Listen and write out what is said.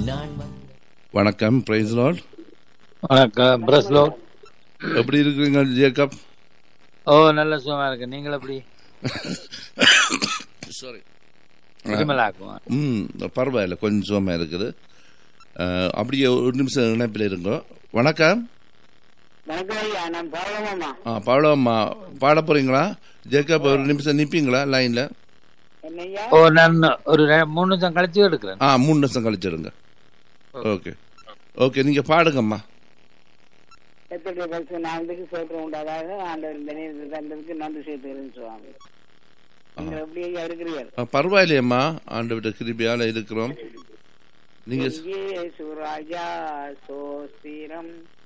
நான் வந்த வணக்கம் பிரைஸ் லார்ட் வணக்கம் பிரஸ்லோ எப்படி இருக்கிறீங்க ஜேக்கப் ஓ நல்ல சுகமா இருக்கு நீங்கள் எப்படி சாரி இருமலாக்கும் ம் பரவாயில்ல கொஞ்சம் சுகமாக இருக்குது அஹ், அப்படியே ஒரு நிமிஷம் இணைப்பில் இருங்கோ வணக்கம் வணக்கம் ஐயா நான் பாவமாமா ஆ பாடம்மா பாட போறீங்களா ஜேக்கப் ஒரு நிமிஷம் நிற்பீங்களா லைனில் என்னய்யா ஓ நான் ஒரு ரெ- மூணு நிமிஷம் கழிச்சு எடுக்கிறேன் ஆ மூணு நிமிஷம் கழிச்சிடுங்க ஓகே ஓகே நீங்கள் பாடுங்கம்மா எத்தனை பரிசு நாளுக்கு சோற்றம் உண்டாதாக ஆண்டவர் இந்த நேரத்தை தந்ததுக்கு நன்றி சேர்த்துக்கிறேன்னு சுவாமி நீங்கள் எப்படி ஐயா இருக்கிறீர்கள் ஆ, பரவாயில்லையம்மா ஆண்டு விட்ட கிருபியால் இருக்கிறோம் நீங்கள் இயேசு ராஜா சோஸ்திரம்